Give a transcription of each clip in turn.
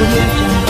audio jungle.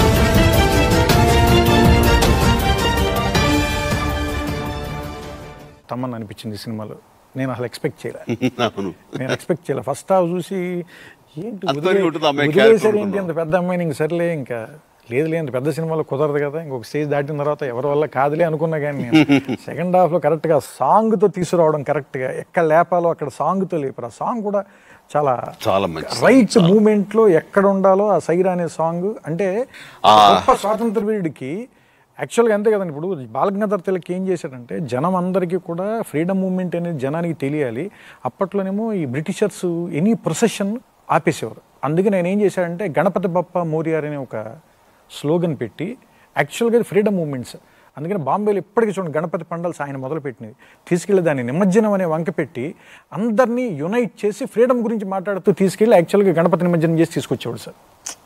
తమ్మని అనిపించింది ఈ సినిమాలో నేను అసలు ఎక్స్పెక్ట్ చేయలే అవును నేను ఎక్స్పెక్ట్ చేయలే ఫస్ట్ హాఫ్ చూసి ఏంటి అంతవరకు వదిలే- ఉంటుంది అమ్మాయి వదిలేశారు character ఏంటి అంత పెద్ద అమ్మాయిని ఇంక సర్లే ఇంకా లేదు లేదు పెద్ద సినిమాలో కుదరదు కదా ఇంకొక స్టేజ్ దాటిన తర్వాత ఎవరి వల్ల కాదులే అనుకున్నా కానీ నేను సెకండ్ హాఫ్లో కరెక్ట్గా సాంగ్తో తీసుకురావడం కరెక్ట్గా ఎక్కడ లేపాలో అక్కడ సాంగ్తో లేపారు ఆ సాంగ్ కూడా చాలా చాలా మంచి రైట్ మూమెంట్లో ఎక్కడ ఉండాలో ఆ సైరా అనే సాంగ్ అంటే గొప్ప స్వాతంత్ర వీరుడికి యాక్చువల్గా అంతే కదండి ఇప్పుడు బాలగంగాధర్ తిలక్ ఏం చేశాడంటే జనం అందరికీ కూడా ఫ్రీడమ్ మూవ్మెంట్ అనేది జనానికి తెలియాలి అప్పట్లోనేమో ఈ బ్రిటిషర్స్ ఎనీ ప్రొసెషన్ ఆపేసేవారు అందుకే నేను ఏం చేశాడంటే గణపతి బప్ప మోరియార్ అనే ఒక స్లోగన్ పెట్టి యాక్చువల్గా ఇది ఫ్రీడమ్ మూమెంట్స్ అందుకని బాంబేలో ఇప్పటికీ చూడండి గణపతి పండల్స్ ఆయన మొదలుపెట్టినది తీసుకెళ్లి దాన్ని నిమజ్జనం అనే వంక పెట్టి అందరినీ యునైట్ చేసి ఫ్రీడమ్ గురించి మాట్లాడుతూ తీసుకెళ్లి యాక్చువల్గా గణపతి నిమజ్జనం చేసి తీసుకొచ్చేవాడు సార్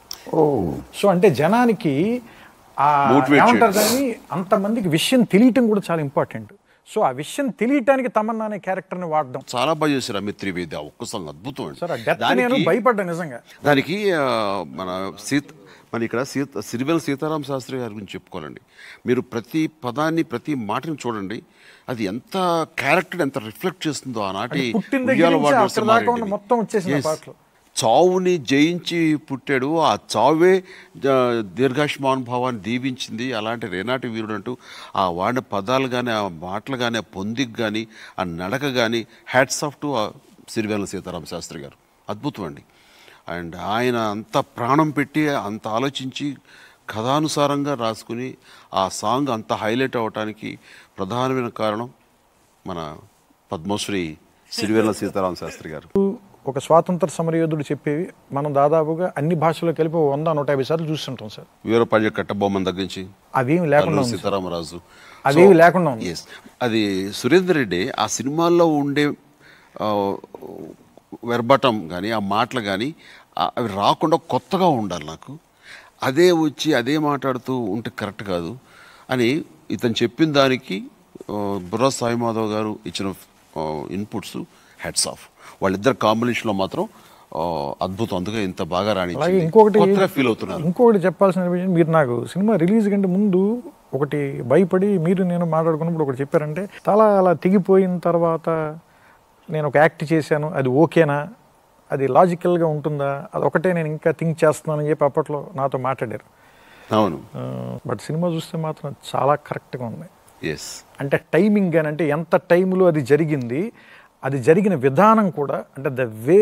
సో అంటే జనానికి ఆ Motivate ఏమంటారు దాన్ని అంతమందికి విషయం తెలియటం కూడా చాలా ఇంపార్టెంట్ సో ఆ విషయం తెలియటానికి తమన్నా అనే క్యారెక్టర్ని వాడడం చాలా బాగా చేశారు అమిత్ త్రివేది ఆ ఒక్క సాంగ్ అద్భుతం అండి. సార్ ఆ డెత్ నేను దానికి భయపడ్డా నిజంగా దానికి ఆ, మన సీత మన ఇక్కడ సీత సిరివెల్ సీతారాం శాస్త్రి గారి గురించి చెప్పుకోవాలండి మీరు ప్రతి పదాన్ని ప్రతి మాటని చూడండి అది ఎంత క్యారెక్టర్ ఎంత రిఫ్లెక్ట్ చేస్తుందో ఆనాటి అంటే పుట్టిన దగ్గర ఉయ్యాల నుంచి వాడ అక్కడ దాకా ఉన్న నరసింహారెడ్డివి. మొత్తం వచ్చేసింది ఆ Yes. పాటలో. చావుని జయించి పుట్టాడు ఆ చావే జ- దీర్ఘాయుష్మాన్ భావాన్ని దీవించింది అలాంటి రేనాటి వీరుడు అంటూ ఆ వాడిన పదాలు కానీ ఆ మాటలు కానీ ఆ పొందికి కానీ ఆ నడక కానీ hats off to Sirivennela Seetharama Sastry garu అద్భుతం అండి అండ్ ఆయన అంత ప్రాణం పెట్టి అంత ఆలోచించి కథానుసారంగా రాసుకుని ఆ సాంగ్ అంత హైలైట్ అవ్వటానికి ప్రధానమైన కారణం మన పద్మశ్రీ సిరివేల సీతారామ శాస్త్రి గారు ఒక స్వాతంత్ర సమరయోధుడు చెప్పేవి మనం దాదాపుగా అన్ని భాషల్లో కలిపి ఓ వంద నూట యాభై సార్లు చూస్తుంటాం సార్ వీర పంజ కట్టబొమ్మన్ దగ్గర నుంచి అవేమి లేకుండా అల్లూరి ఉంది సార్. సీతారామరాజు అదేవి లేకుండా ఉంది. ఎస్ అది సురేందర్ రెడ్డి ఆ సినిమాల్లో ఉండే ఆ, వెర్బటం కానీ ఆ మాటలు కానీ ఆ- అవి రాకుండా కొత్తగా ఉండాలి నాకు అదే వచ్చి అదే మాట్లాడుతూ ఉంటే కరెక్ట్ కాదు అని ఇతను చెప్పిన దానికి ఆ, బుర్రా సాయి మాధవ్ గారు ఇచ్చిన ఇన్పుట్స్ హెడ్స్ ఆఫ్ వాళ్ళిద్దరు కాంబినేషన్లో మాత్రం ఆ, అద్భుతం అందుకే ఇంత బాగా అలాగే రాణించింది ఇంకొకటి కొత్తగా ఫీల్ అవుతున్నారు ఇంకొకటి చెప్పాల్సిన విషయం మీరు నాకు సినిమా రిలీజ్ కంటే ముందు ఒకటి భయపడి మీరు నేను మాట్లాడుకున్నప్పుడు ఒకటి చెప్పారంటే తల అలా తెగిపోయిన తర్వాత నేను ఒక యాక్ట్ చేశాను అది ఓకేనా అది లాజికల్గా ఉంటుందా అది ఒకటే నేను ఇంకా థింక్ చేస్తున్నానని చెప్పి అప్పట్లో నాతో మాట్లాడారు అవును బట్ సినిమా చూస్తే మాత్రం చాలా కరెక్ట్గా ఉంది ఎస్ అంటే టైమింగ్ అని అంటే ఎంత టైంలో అది జరిగింది అది జరిగిన విధానం కూడా అంటే the way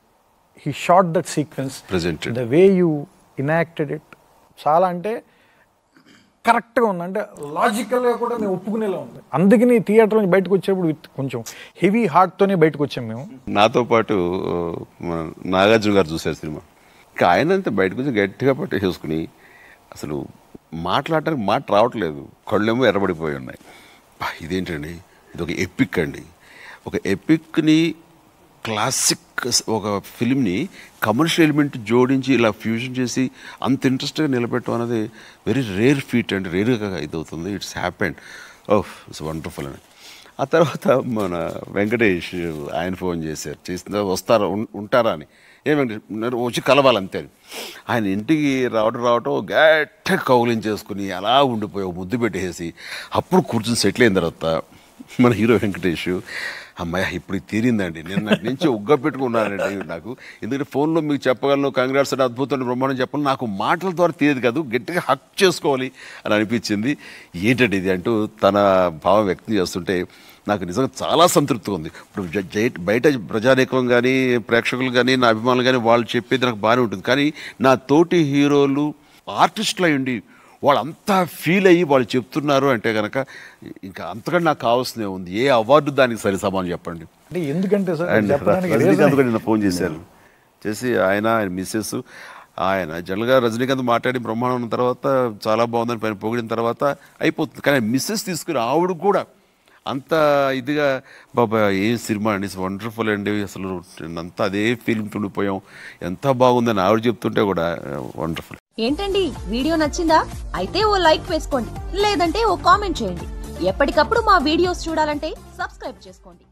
he shot that sequence Presented. The way you enacted it చాలా అంటే కరెక్ట్గా ఉంది అంటే లాజికల్గా కూడా మేము ఒప్పుకునేలా ఉంది అందుకని థియేటర్ నుంచి బయటకు వచ్చేప్పుడు with కొంచెం హెవీ హార్ట్తోనే బయటకు వచ్చాం మేము నాతో పాటు ఆ, మన నాగార్జున గారు చూశారు సినిమా ఇంకా ఆయన అంతే బయటకు వచ్చి గట్టిగా పట్టేసుకుని అసలు మాట్లాడటానికి మాట రావట్లేదు కళ్ళేమో ఎర్రబడిపోయి ఉన్నాయి బా, ఇదేంటండి ఇది ఒక ఎపిక్ అండి ఒక ఎపిక్ని క్లాసిక్ ఒక ఫిల్మ్ని కమర్షియల్ ఎలిమెంట్ జోడించి ఇలా ఫ్యూజన్ చేసి అంత ఇంట్రెస్ట్గా నిలబెట్టడం అనేది వెరీ రేర్ ఫీట్ అండి రేర్గా ఇది అవుతుంది it's happened oh it's wonderful అని ఆ తర్వాత మన వెంకటేష్ ఆయన ఫోన్ చేశారు చేసిన వస్తారా ఉం- ఉంటారా అని ఏ వెంకటేష్ "నేను వచ్చి కలవాలి అంతే అని ఆయన ఇంటికి రావడం రావటం గట్టిగా కౌలించేసుకుని అలా ఉండిపోయి ఒక ముద్దు పెట్టేసి అప్పుడు కూర్చుని సెటిల్ అయిన తర్వాత మన హీరో వెంకటేష్ అమ్మాయి ఇప్పుడు ఇది తీరిందండి నేను నాకు నుంచి ఉగ్గ పెట్టుకున్నానండి నాకు ఎందుకంటే ఫోన్లో మీకు చెప్పగలను కంగ్రాట్స్ అంటే అద్భుతం బ్రహ్మాండం చెప్పాలి నాకు మాటల ద్వారా తెలియదు కాదు గట్టిగా హక్ చేసుకోవాలి అని అనిపించింది ఏంటండి ఇది అంటూ తన భావం వ్యక్తం చేస్తుంటే నాకు నిజంగా చాలా సంతృప్తిగా ఉంది ఇప్పుడు జ- జై- బయట ప్రజానీకం కానీ ప్రేక్షకులు కానీ నా అభిమానులు కానీ వాళ్ళు చెప్పేది నాకు బాగానే ఉంటుంది కానీ నా తోటి హీరోలు ఆర్టిస్టులు అయి ఉండి వాళ్ళంతా ఫీల్ అయ్యి వాళ్ళు చెప్తున్నారు అంటే కనుక ఇంకా అంతకంటే నాకు కావాల్సిందే ఉంది ఏ అవార్డు దానికి సరి సమానం చెప్పండి అంటే ఎందుకంటే సార్ అండ్ చెప్పడానికి రజనీకాంత్ reason- కూడా నిన్న ఫోన్ చేశారు చేసి ఆయన ఆయన మిస్సెస్ ఆయన జనరల్గా రజనీకాంత్ మాట్లాడి బ్రహ్మాండం ఉన్న తర్వాత చాలా బాగుందని పైన పొగిడిన తర్వాత అయిపోతుంది కానీ మిస్సెస్ తీసుకుని ఆవిడ కూడా అంత ఇదిగా బాబా ఏం సినిమా అండి వండర్ఫుల్ అండి అసలు అంతా అదే ఫీలింగ్ ఉండిపోయాం ఎంత బాగుందని ఆవిడ చెప్తుంటే కూడా వండర్ఫుల్ ఏంటండి వీడియో నచ్చిందా అయితే ఓ లైక్ వేసుకోండి లేదంటే ఓ కామెంట్ చేయండి ఎప్పటికప్పుడు మా వీడియోస్ చూడాలంటే సబ్స్క్రైబ్ చేసుకోండి